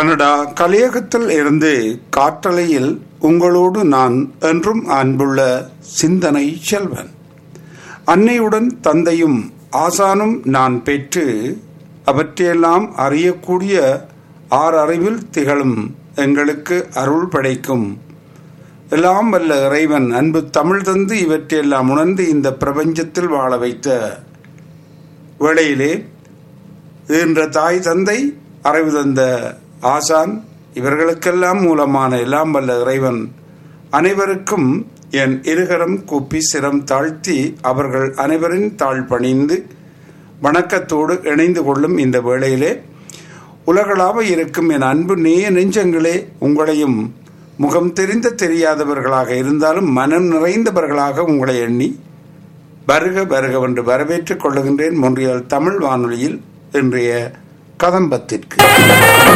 Canada கலையகத்தில் இருந்து காற்றலையில் உங்களோடு நான் என்றும் அன்புள்ள சிந்தனை செல்வன் அன்னையுடன் தந்தையும் ஆசானும் நான் பெற்று அவற்றையெல்லாம் அறியக்கூடிய ஆறு அறிவில் திகழும் எங்களுக்கு அருள் படைக்கும் எல்லாம் வல்ல இறைவன் அன்பு தமிழ் தந்து இவற்றையெல்லாம் உணர்ந்து இந்த பிரபஞ்சத்தில் வாழ வைத்த வேளையிலே என்ற தாய் தந்தை அறிவு தந்த ஆசான் இவர்களுக்கெல்லாம் மூலமான எல்லாம் வல்ல இறைவன் அனைவருக்கும் என் இருகரம் கூப்பி சிரம் தாழ்த்தி அவர்கள் அனைவரின் தாழ் பணிந்து வணக்கத்தோடு இணைந்து கொள்ளும் இந்த வேளையிலே உலகளாவ இருக்கும் என் அன்பு நேய நெஞ்சங்களே உங்களையும் முகம் தெரிந்த தெரியாதவர்களாக இருந்தாலும் மனம் நிறைந்தவர்களாக உங்களை எண்ணி வருக வருகவென்று வரவேற்றுக் கொள்ளுகின்றேன் மொன்றியால் தமிழ் வானொலியில் இன்றைய கதம்பத்திற்கு